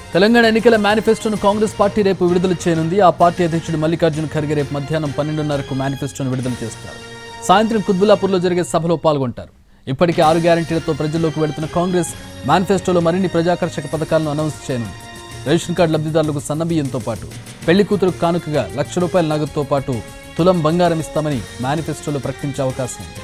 తెలంగాణ ఎన్నికల మేనిఫెస్టోను కాంగ్రెస్ పార్టీ రేపు విడుదల చేయనుంది ఆ పార్టీ అధ్యక్షుడు మల్లికార్జున ఖర్గే రేపు మధ్యాహ్నం పన్నెండున్నరకు మేనిఫెస్టోను విడుదల చేస్తారు సాయంత్రం కుత్బుల్లాపూర్లో జరిగే సభలో పాల్గొంటారు ఇప్పటికే ఆరు గ్యారంటీలతో ప్రజల్లోకి వెళుతున్న కాంగ్రెస్ మేనిఫెస్టోలో మరిన్ని ప్రజాకర్షక పథకాలను అనౌన్స్ చేయనుంది రేషన్ కార్డు లబ్ధిదారులకు సన్నబియ్యంతో పాటు పెళ్లి కూతురు కానుకగా లక్ష రూపాయల నగదుతో పాటు తులం బంగారం ఇస్తామని మేనిఫెస్టోలో ప్రకటించే అవకాశం ఉంది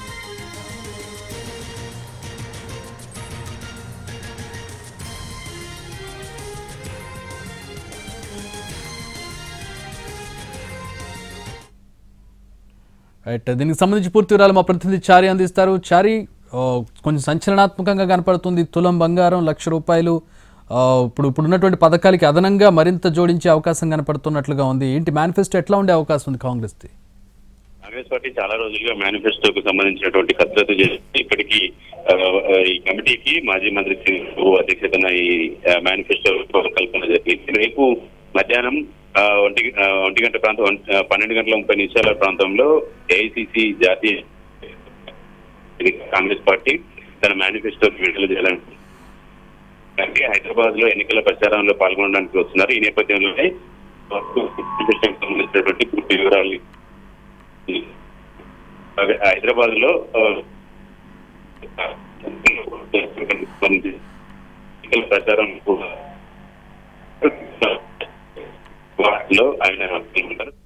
రైట్ దీనికి సంబంధించి పూర్తి వివరాలు మా ప్రతినిధి చారి అందిస్తారు చారి ఆ, కొంచెం సంచలనాత్మకంగా కనపడుతుంది తులం బంగారం లక్ష రూపాయలు ఆ, ఇప్పుడు ఇప్పుడు ఉన్నటువంటి పథకాలకి అదనంగా మరింత జోడించే అవకాశం కనపడుతున్నట్లుగా ఉంది ఏంటి మేనిఫెస్టో ఎట్లా ఉండే అవకాశం ఉంది కాంగ్రెస్ది కాంగ్రెస్ పార్టీ చాలా రోజులుగా మేనిఫెస్టోకు సంబంధించినటువంటి కసరత్తు చేసి ఇప్పటికీ ఆ, ఆ, ఈ కమిటీకి మాజీ మంత్రి శ్రీ బాబు అధ్యక్షతన ఈ ఆ, మేనిఫెస్టో రూపకల్పన జరిగింది రేపు మధ్యాహ్నం ఆ, ఒంటి ఆ, ఒంటి గంట ప్రాంతం ఒంటి- ఆ, పన్నెండు గంటల ముప్పై నిమిషాల ప్రాంతంలో ఏఐసిసి జాతీయ కాంగ్రెస్ పార్టీ తన మేనిఫెస్టో విడుదల చేయాలని అంటే హైదరాబాద్ లో ఎన్నికల ప్రచారంలో పాల్గొనడానికి వస్తున్నారు ఈ నేపథ్యంలోనే మేనిఫెస్టోకి సంబంధించినటువంటి పూర్తి వివరాలు హైదరాబాద్ లో ఎన్నికల ప్రచారం కూడా వాటిలో ఆయన పాల్గొంటారు